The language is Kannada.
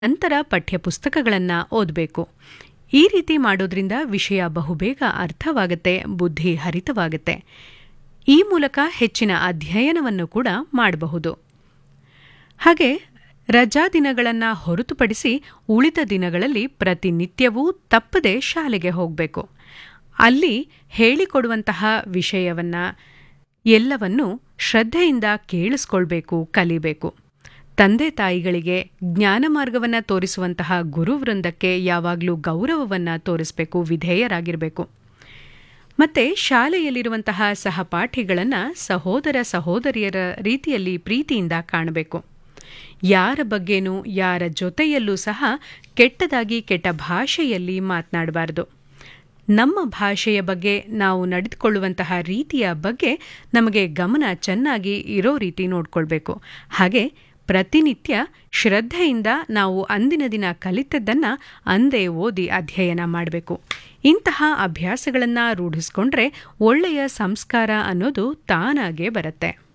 ನಂತರ ಪಠ್ಯಪುಸ್ತಕಗಳನ್ನು ಓದಬೇಕು ಈ ರೀತಿ ಮಾಡೋದ್ರಿಂದ ವಿಷಯ ಬಹುಬೇಗ ಅರ್ಥವಾಗುತ್ತೆ ಬುದ್ಧಿ ಹರಿತವಾಗುತ್ತೆ ಈ ಮೂಲಕ ಹೆಚ್ಚಿನ ಅಧ್ಯಯನವನ್ನು ಕೂಡ ಮಾಡಬಹುದು ಹಾಗೆ ರಜಾ ದಿನಗಳನ್ನು ಹೊರತುಪಡಿಸಿ ಉಳಿದ ದಿನಗಳಲ್ಲಿ ಪ್ರತಿನಿತ್ಯವೂ ತಪ್ಪದೆ ಶಾಲೆಗೆ ಹೋಗಬೇಕು ಅಲ್ಲಿ ಹೇಳಿಕೊಡುವಂತಹ ವಿಷಯವನ್ನ ಎಲ್ಲವನ್ನೂ ಶ್ರದ್ಧೆಯಿಂದ ಕೇಳಿಸ್ಕೊಳ್ಬೇಕು ಕಲಿಬೇಕು ತಂದೆ ತಾಯಿಗಳಿಗೆ ಜ್ಞಾನ ಮಾರ್ಗವನ್ನು ತೋರಿಸುವಂತಹ ಗುರುವೃಂದಕ್ಕೆ ಯಾವಾಗಲೂ ಗೌರವವನ್ನು ತೋರಿಸಬೇಕು ವಿಧೇಯರಾಗಿರಬೇಕು ಮತ್ತೆ ಶಾಲೆಯಲ್ಲಿರುವಂತಹ ಸಹಪಾಠಿಗಳನ್ನು ಸಹೋದರ ಸಹೋದರಿಯರ ರೀತಿಯಲ್ಲಿ ಪ್ರೀತಿಯಿಂದ ಕಾಣಬೇಕು ಯಾರ ಬಗ್ಗೆನೂ ಯಾರ ಜೊತೆಯಲ್ಲೂ ಸಹ ಕೆಟ್ಟದಾಗಿ ಕೆಟ್ಟ ಭಾಷೆಯಲ್ಲಿ ಮಾತನಾಡಬಾರದು ನಮ್ಮ ಭಾಷೆಯ ಬಗ್ಗೆ ನಾವು ನಡೆದುಕೊಳ್ಳುವಂತಹ ರೀತಿಯ ಬಗ್ಗೆ ನಮಗೆ ಗಮನ ಚೆನ್ನಾಗಿ ಇರೋ ರೀತಿ ನೋಡ್ಕೊಳ್ಬೇಕು ಹಾಗೆ ಪ್ರತಿನಿತ್ಯ ಶ್ರದ್ಧೆಯಿಂದ ನಾವು ಅಂದಿನ ದಿನ ಕಲಿತದ್ದನ್ನು ಅಂದೇ ಓದಿ ಅಧ್ಯಯನ ಮಾಡಬೇಕು ಇಂತಹ ಅಭ್ಯಾಸಗಳನ್ನು ರೂಢಿಸ್ಕೊಂಡ್ರೆ ಒಳ್ಳೆಯ ಸಂಸ್ಕಾರ ಅನ್ನೋದು ತಾನಾಗೇ ಬರುತ್ತೆ